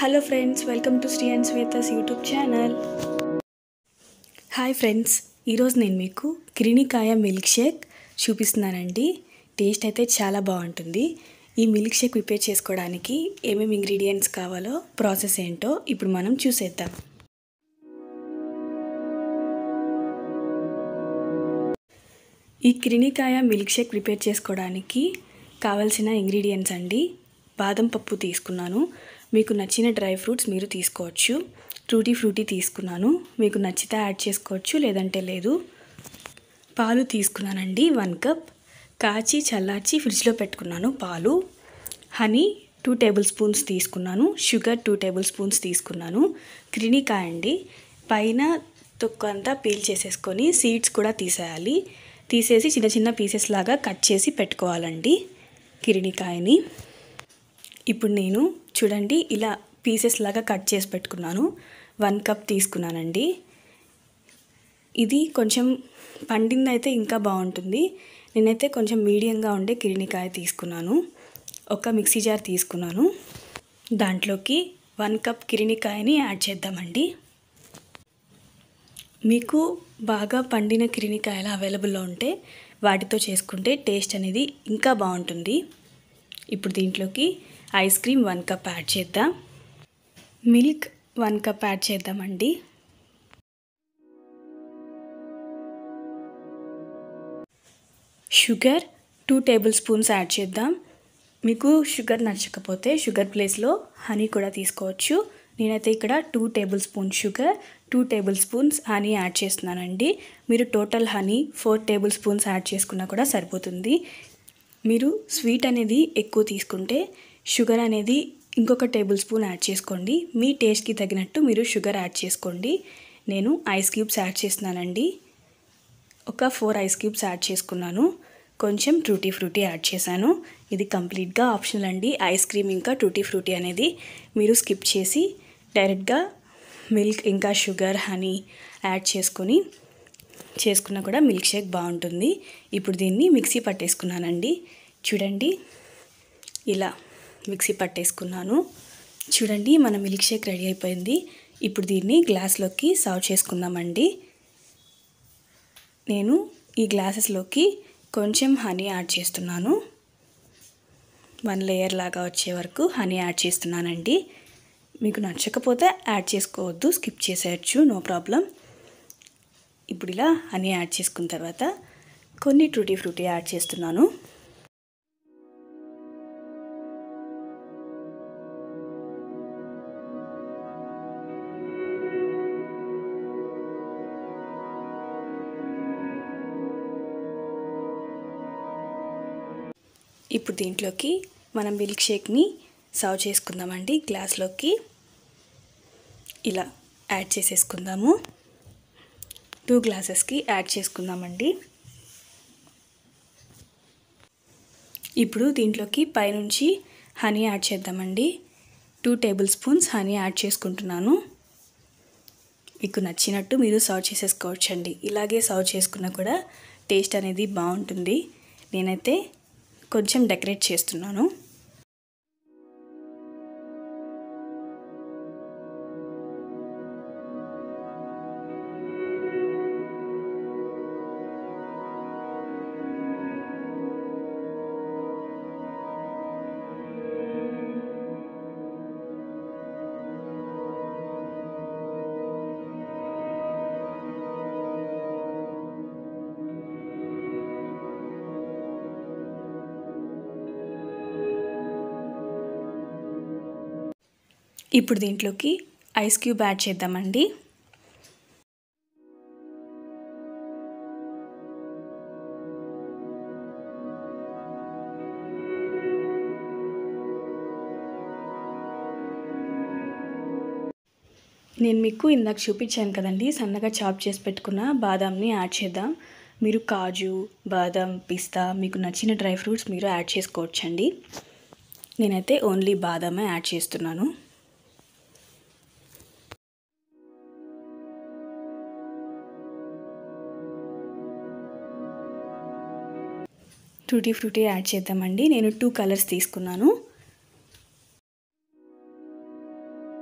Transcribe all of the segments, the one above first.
hello friends welcome to Sri and Swetha's YouTube channel hi friends ఈరోజు నేను మీకు కిరిణికాయ మిల్క్ షేక్ చూపిస్తున్నానండి టేస్ట్ అయితే చాలా బాగుంటుంది ఈ మిల్క్ షేక్ ప్రిపేర్ చేసుకోవడానికి ఏమేమి ఇంగ్రీడియంట్స్ కావాలో ప్రాసెస్ ఏంటో ఇప్పుడు మనం చూసేద్దాం ఈ కిరిణికాయ మిల్క్ షేక్ ప్రిపేర్ చేసుకోవడానికి కావాల్సిన ఇంగ్రీడియంట్స్ అండి బాదం పప్పు తీసుకున్నాను మీకు నచ్చిన డ్రై ఫ్రూట్స్ మీరు తీసుకోవచ్చు ట్రూటీ ఫ్రూటీ తీసుకున్నాను మీకు నచ్చితే యాడ్ చేసుకోవచ్చు లేదంటే లేదు పాలు తీసుకున్నానండి వన్ కప్ కాచి చల్లార్చి ఫ్రిడ్జ్లో పెట్టుకున్నాను పాలు హనీ టూ టేబుల్ స్పూన్స్ తీసుకున్నాను షుగర్ టూ టేబుల్ స్పూన్స్ తీసుకున్నాను క్రినికాయ అండి పైన తొక్కు అంతా పీల్ చేసేసుకొని సీడ్స్ కూడా తీసేయాలి తీసేసి చిన్న చిన్న పీసెస్ లాగా కట్ చేసి పెట్టుకోవాలండి కిరిణికాయని ఇప్పుడు నేను చూడండి ఇలా పీసెస్ లాగా కట్ చేసి పెట్టుకున్నాను వన్ కప్ తీసుకున్నానండి ఇది కొంచెం పండిందైతే ఇంకా బాగుంటుంది నేనైతే కొంచెం మీడియంగా ఉండే కిరిణికాయ తీసుకున్నాను ఒక మిక్సీ జార్ తీసుకున్నాను దాంట్లోకి వన్ కప్ కిరిణికాయని యాడ్ చేద్దామండి మీకు బాగా పండిన కిరిణికాయలు అవైలబుల్లో ఉంటే వాటితో చేసుకుంటే టేస్ట్ అనేది ఇంకా బాగుంటుంది ఇప్పుడు దీంట్లోకి ice cream one cup add చేద్దాం మిల్క్ వన్ కప్ యాడ్ చేద్దామండి sugar two tablespoons add చేద్దాం మీకు షుగర్ నచ్చకపోతే షుగర్ ప్లేస్లో హనీ కూడా తీసుకోవచ్చు నేనైతే ఇక్కడ two tablespoon sugar two tablespoons honey add చేస్తున్నానండి మీరు total honey four tablespoons add చేసుకున్నా కూడా సరిపోతుంది మీరు స్వీట్ అనేది ఎక్కువ తీసుకుంటే షుగర్ అనేది ఇంకొక టేబుల్ స్పూన్ యాడ్ చేసుకోండి మీ టేస్ట్కి తగినట్టు మీరు షుగర్ యాడ్ చేసుకోండి నేను ఐస్ క్యూబ్స్ యాడ్ చేస్తున్నానండి ఒక ఫోర్ ఐస్ క్యూబ్స్ యాడ్ చేసుకున్నాను కొంచెం ట్రూటీ ఫ్రూటీ యాడ్ చేశాను ఇది కంప్లీట్గా ఆప్షనల్ అండి ఐస్ క్రీమ్ ఇంకా ట్రూటీ ఫ్రూటీ అనేది మీరు స్కిప్ చేసి డైరెక్ట్గా మిల్క్ ఇంకా షుగర్ హనీ యాడ్ చేసుకొని చేసుకున్నా కూడా మిల్క్ షేక్ బాగుంటుంది ఇప్పుడు దీన్ని మిక్సీ పట్టేసుకున్నానండి చూడండి ఇలా మిక్సీ పట్టేసుకున్నాను చూడండి మన మిల్క్ షేక్ రెడీ అయిపోయింది ఇప్పుడు దీన్ని గ్లాస్లోకి సర్వ్ చేసుకుందామండి నేను ఈ గ్లాసెస్లోకి కొంచెం హనీ యాడ్ చేస్తున్నాను వన్ లేయర్ లాగా వచ్చే వరకు హనీ యాడ్ చేస్తున్నానండి మీకు నచ్చకపోతే యాడ్ చేసుకోవద్దు స్కిప్ చేసేయచ్చు నో ప్రాబ్లం ఇప్పుడు ఇలా హనీ యాడ్ చేసుకున్న తర్వాత కొన్ని ట్రూటీ ఫ్రూటీ యాడ్ చేస్తున్నాను ఇప్పుడు దీంట్లోకి మనం మిల్క్ షేక్ని సర్వ్ చేసుకుందామండి గ్లాస్లోకి ఇలా యాడ్ చేసేసుకుందాము టూ గ్లాసెస్కి యాడ్ చేసుకుందామండి ఇప్పుడు దీంట్లోకి పైనుంచి హనీ యాడ్ చేద్దామండి two tablespoons honey add చేసుకుంటున్నాను మీకు నచ్చినట్టు మీరు సర్వ్ చేసేసుకోవచ్చండి ఇలాగే సర్వ్ చేసుకున్నా కూడా టేస్ట్ అనేది బాగుంటుంది నేనైతే కొంచెం డెకరేట్ చేస్తున్నాను ఇప్పుడు దీంట్లోకి ఐస్ క్యూబ్ యాడ్ చేద్దామండి నేను మీకు ఇందాక చూపించాను కదండి సన్నగా చాప్ చేసి పెట్టుకున్న బాదాంని యాడ్ చేద్దాం మీరు కాజు బాదం పిస్తా మీకు నచ్చిన డ్రై ఫ్రూట్స్ మీరు యాడ్ చేసుకోవచ్చండి నేనైతే ఓన్లీ బాదామే యాడ్ చేస్తున్నాను టూటీ ఫ్రూటీ యాడ్ చేద్దామండి నేను టూ కలర్స్ తీసుకున్నాను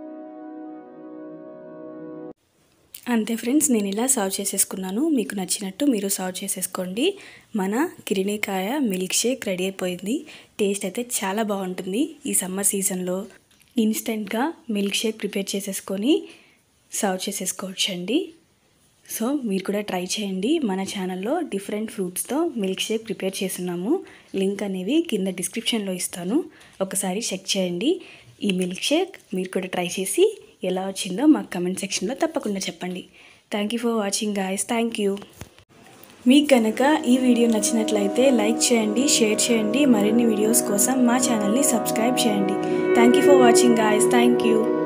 అంతే ఫ్రెండ్స్ నేను ఇలా సర్వ్ చేసేసుకున్నాను మీకు నచ్చినట్టు మీరు సర్వ్ చేసేసుకోండి మన కిరిణికాయ మిల్క్ షేక్ రెడీ అయిపోయింది టేస్ట్ అయితే చాలా బాగుంటుంది ఈ సమ్మర్ సీజన్లో ఇన్స్టెంట్గా మిల్క్ షేక్ ప్రిపేర్ చేసేసుకొని సర్వ్ చేసేసుకోవచ్చండి సో మీరు కూడా ట్రై చేయండి మన ఛానల్లో డిఫరెంట్ ఫ్రూట్స్తో మిల్క్ షేక్ ప్రిపేర్ చేస్తున్నాము లింక్ అనేవి కింద డిస్క్రిప్షన్లో ఇస్తాను ఒకసారి చెక్ చేయండి ఈ మిల్క్ షేక్ మీరు కూడా ట్రై చేసి ఎలా వచ్చిందో మాకు కమెంట్ సెక్షన్లో తప్పకుండా చెప్పండి thank you for watching guys thank you మీకు కనుక ఈ వీడియో నచ్చినట్లయితే లైక్ చేయండి షేర్ చేయండి మరిన్ని వీడియోస్ కోసం మా ఛానల్ని సబ్స్క్రైబ్ చేయండి thank you for watching guys thank you